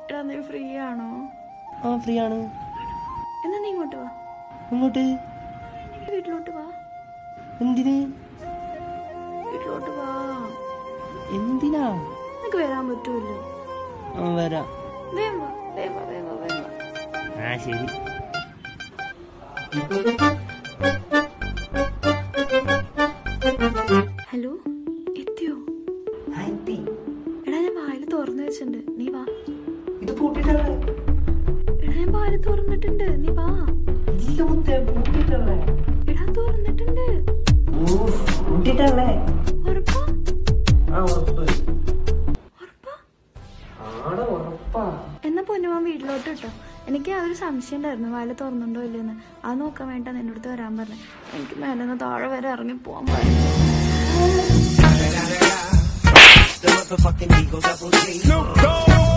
എടാ നീ ഫ്രീ ആണോ ആ ഫ്രീ ആണ് എന്നാ നീ ഇങ്ങോട്ട് വാ ഇങ്ങോട്ട് വീട്ടിലോട്ട് വാ എന്തിന് വീട്ടിലോട്ട് വാ എന്തിനാ നിനക്ക് വരാൻ പറ്റൂല്ലോ ആ വരാം വേഗം വാ വേഗം വാ വേഗം വാ വേഗം വാ ആ ശരി ഹലോ എത്തിയോ എടാ ഞാൻ വായിൽ തുറന്നു വെച്ചിട്ടുണ്ട് നീ വാ ഇത് പൂട്ടിട്ടല്ലേ എടാ ഞാൻ വായിൽ തുറന്നിട്ടുണ്ട് നീ വാ ഇല്ല മുത്തേ പൂട്ടിട്ടല്ലേ എടാ തുറന്നിട്ടുണ്ട് ഓ പൂട്ടിട്ടല്ലേ ഉറപ്പാ ആ ഉറപ്പ് ഉറപ്പാ ആടെ ഉറപ്പാ എന്നാ പൊന്നുമാൻ വീട്ടിലോട്ട് ഇട്ടോ എനിക്ക് ആ ഒരു സംശയം ഉണ്ടായിരുന്നു വാല് തുറന്നുണ്ടോ ഇല്ലെന്ന് അത് നോക്കാൻ വേണ്ട നിന്റെ അടുത്ത് വരാൻ പറഞ്ഞു എനിക്ക് മേലെ നിന്ന് താഴെ വരെ ഇറങ്ങി പോകാൻ പറഞ്ഞു Snoop Dogg.